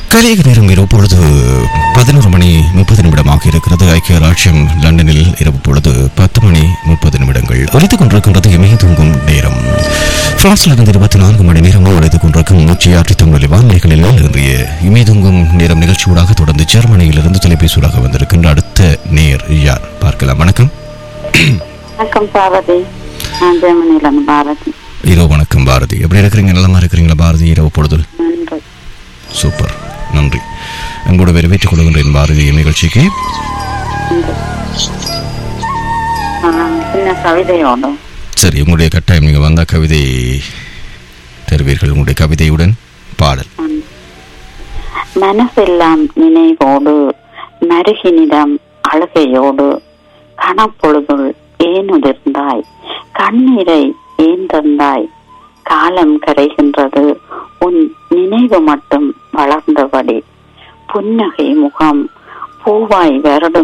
கலியக நேரம் இரவு பொழுது பதினோரு மணி முப்பது நிமிடமாக இருக்கிறது ஐக்கிய ராஜ்யம் லண்டனில் இரவு பொழுது பத்து மணி முப்பது நிமிடங்கள் ஒலித்துக் கொண்டிருக்கின்றது இமய தூங்கும் நேரம் பிரான்சில் இருந்து இருபத்தி நான்கு மணி நேரம் ஒலித்துக் கொண்டிருக்கும் மூச்சியாற்றி தொங்கல் வானிலைகளில் இன்றைய இமய தூங்கும் நேரம் நிகழ்ச்சியூடாக தொடர்ந்து ஜெர்மனியிலிருந்து தொலைபேசியூடாக வந்திருக்கின்ற அடுத்த நேர் யார் பார்க்கலாம் வணக்கம் வணக்கம் பாரதி நான் ஜெர்மனியிலிருந்து பாரதி இரவு வணக்கம் பாரதி எப்படி இருக்கிறீங்க நலமா இருக்கிறீங்களா பாரதி இரவு பொழுதில் நன்றி சூப்பர் நன்றி உங்களோட வரவேற்றுக் கொள்கின்றேன் பாரதி நிகழ்ச்சிக்கு நன்றி ஆ, சின்ன கவிதையோடு சரி உங்களுடைய கட்டாயம் நீங்கள் வந்தால் கவிதை தருவீர்கள் உங்களுடைய கவிதையுடன் பாடல் ம். மனசெல்லாம் நினைவோடு மருகினிடம் அழுகையோடு கணப்பொழுதுள் ஏன் உதிர்ந்தாய் கண்ணீரை ஏன் தந்தாய் காலம் கரைகின்றது உன் நினைவு மட்டும் வளர்ந்தபடி புன்னகை முகம் பூவாய் வருடும்